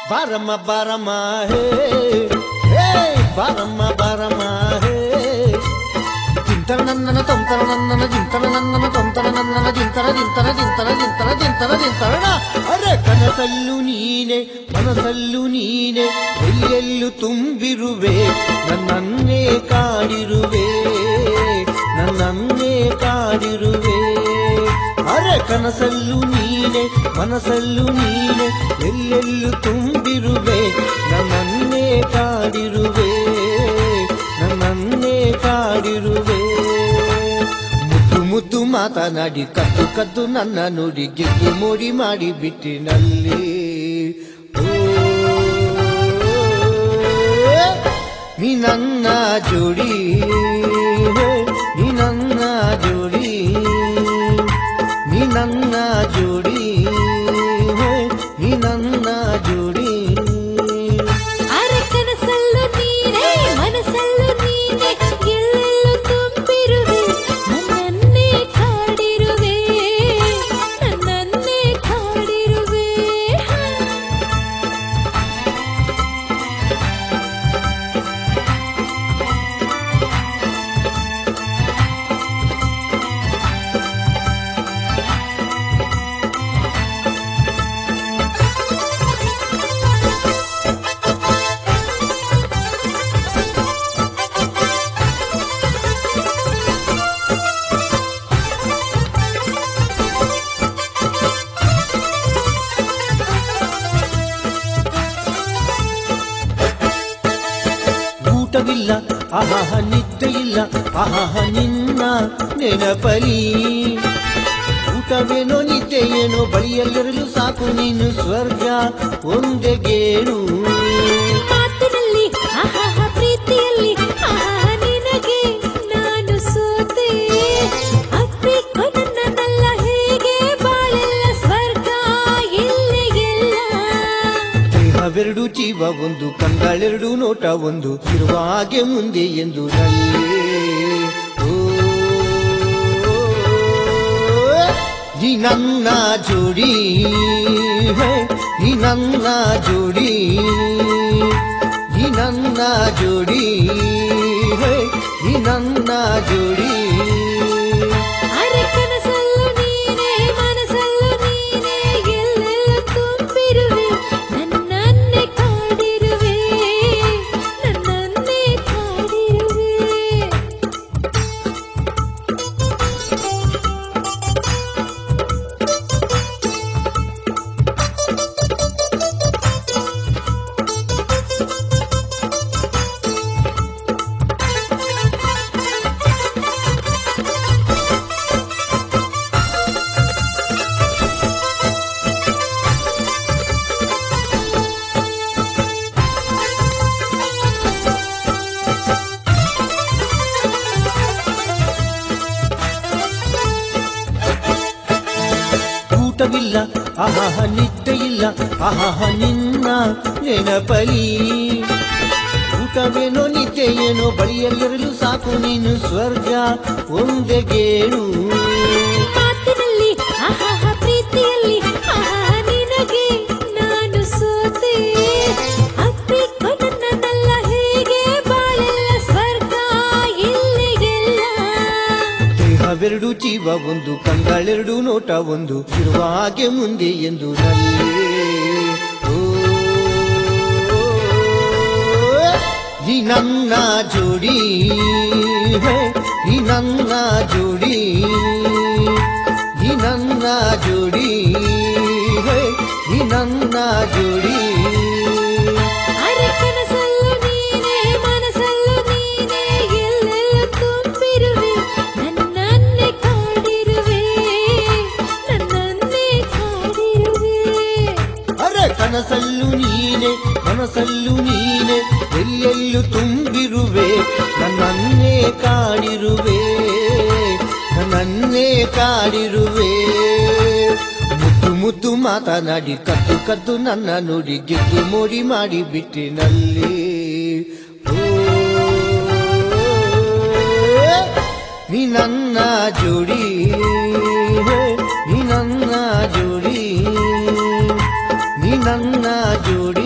ಬಾರಮ್ಮ ಬಾರಮ್ಮ ಹೇ ಹೇ ಬಾರಮ್ಮ ಬಾರಮ್ಮ ಹೇ ಜಿಂತರ ನನ್ನನ ತೊಂತರ ನನ್ನನ ಜಿಂತರ ನನ್ನನ ತೊಂತರ ನನ್ನನ ಜಿಂತರ ಜಿಂತರ ಜಿಂತರ ಜಿಂತರ ಜಿಂತರ ಜಿಂತರಣ ಅರೆ ಕನಸಲ್ಲು ನೀನೆ ಮನಸಲ್ಲು ನೀನೆ ಎಲ್ಲೆಲ್ಲೂ ತುಂಬಿರುವೆ ನನ್ನನ್ನೇ ಕಾಡಿರುವೆ ನನ್ನನ್ನೇ ಕಾಡಿರುವೆ ಅರೆ ಕನಸಲ್ಲು ನೀನೆ ಮನಸಲ್ಲು ನೀನೆ ಎಲ್ಲೆಲ್ಲೂ ತುಂಬಿರುವೆ ನನ್ನನ್ನೇ ಕಾಡಿರುವೆ ನನ್ನನ್ನೇ ಕಾಡಿರುವೆ ಮುದ್ದು ಮುದ್ದು ಮಾತನಾಡಿ ಕದ್ದು ಕದ್ದು ನನ್ನ ನುಡಿ ಗೆದ್ದು ಮೋಡಿ ಮಾಡಿ ಬಿಟ್ಟಿನಲ್ಲಿ ಓ, ನೀ ನನ್ನ ಜೋಡಿ ನೀ ನನ್ನ ಜೋಡಿ ನೀ ನನ್ನ ಜೋಡಿ ನೀ ನನ್ನ ಜೋಡಿ ಅರೆ ಕನಸಲ್ಲು ನೀನೇ ಮನಸ್ಸಲ್ಲು ನೀನೇ ಎಲ್ಲೆಲ್ಲೂ ತುಂಬಿರುವೆ ನನ್ನನ್ನೇ ಕಾಡಿರುವೆ ನನ್ನನ್ನೇ ಕಾಡಿರುವೆ ಊಟವಿಲ್ಲ ಆಹಾಹ ನಿದ್ದೆ ಇಲ್ಲ ಆಹಾಹ ನಿನ್ನ ನೆನಪಲಿ ಊಟವೇನೋ ನಿದ್ದೆ ಏನೋ ಬಳಿಯಲ್ಲಿರಲು ಸಾಕು ನೀನು ಸ್ವರ್ಗ ಒಂದೇ ಗೇಣು ಮಾತಿನಲ್ಲಿ ಆಹಾಹ ಪ್ರೀತಿಯಲ್ಲಿ ಆಹಾಹ ನಿನಗೆ ನಾನು ಸೋತೆ ಅಪ್ಪಿಕೊ ನನ್ನನ್ನೆಲ್ಲ ಹೇಗೆ ಬಾಳೆಲ್ಲ ಸ್ವರ್ಗ ಎಲ್ಲಿಗೆಲ್ಲ ದೇಹವೆರಡು ಜೀವ ಒಂದು ಕಂಗಳೆರಡು ನೋಟ ಒಂದು ಇರುವ ಹಾಗೆ ಮುಂದೆ ಎಂದು ನಲ್ಲೇ ಓ, ನೀ ನನ್ನ ಜೋಡಿ ಹೇ, ನೀ ನನ್ನ ಜೋಡಿ ನೀ ನನ್ನ ಜೋಡಿ ಹೇ, ನೀ ನನ್ನ ಜೋಡಿ ಅರೆ ಕನಸಲ್ಲು ನೀನೇ ಮನಸ್ಸಲ್ಲು ನೀನೇ ಎಲ್ಲೆಲ್ಲೂ ತುಂಬಿರುವೆ ನನ್ನನ್ನೇ ಕಾಡಿರುವೆ ನನ್ನನ್ನೇ ಕಾಡಿರುವೆ ಊಟವಿಲ್ಲ ಆಹಾಹ ನಿದ್ದೆ ಇಲ್ಲ ಆಹಾಹ ನಿನ್ನ ನೆನಪಲಿ ಊಟವೇನೋ ನಿದ್ದೆ ಏನೋ ಬಳಿಯಲ್ಲಿರಲು ಸಾಕು ನೀನು ಸ್ವರ್ಗ ಒಂದೇ ಗೇಣು ಮಾತಿನಲ್ಲಿ ಆಹಾಹ ಪ್ರೀತಿಯಲ್ಲಿ ಆಹಾಹ ನಿನಗೆ ನಾನು ಸೋತೆ ಅಪ್ಪಿಕೊ ನನ್ನನ್ನೆಲ್ಲ ಹೇಗೆ ಬಾಳೆಲ್ಲ ಸ್ವರ್ಗ ಎಲ್ಲಿಗೆಲ್ಲ ದೇಹವೆರಡು ಜೀವ ಒಂದು ಕಂಗಳೆರಡು ನೋಟ ಒಂದು ಇರುವ ಹಾಗೆ ಮುಂದೆ ಎಂದು ನಲ್ಲೇ ಓ, ನೀ ನನ್ನ ಜೋಡಿ ಹೇ, ನೀ ನನ್ನ ಜೋಡಿ ನೀ ನನ್ನ ಜೋಡಿ ಹೇ, ನೀ ನನ್ನ ಜೋಡಿ ಅರೆ ಕನಸಲ್ಲು ನೀನೇ ಮನಸ್ಸಲ್ಲು ನೀನೇ ಎಲ್ಲೆಲ್ಲೂ ತುಂಬಿರುವೆ ನನ್ನನ್ನೇ ಕಾಡಿರುವೆ ನನ್ನನ್ನೇ ಕಾಡಿರುವೆ ಅರೆ ಕನಸಲ್ಲು ನೀನೆ ಮನಸಲ್ಲು ನೀನೆ ಎಲ್ಲೆಲ್ಲೂ ತುಂಬಿರುವೆ ನನ್ನನ್ನೇ ಕಾಡಿರುವೆ ನನ್ನನ್ನೇ ಕಾಡಿರುವೆ ಮುದ್ದು ಮುದ್ದು ಮಾತನಾಡಿ ಕದ್ದು ಕದ್ದು ನನ್ನ ನುಡಿ ಗೆದ್ದು ಮೋಡಿ ಮಾಡಿ ಬಿಟ್ಟಿನಲ್ಲಿ ಓ, ನೀ ನನ್ನ ಜೋಡಿ ನೀ ನನ್ನ ಜೋಡಿ ನೀ ನನ್ನ ಜೋಡಿ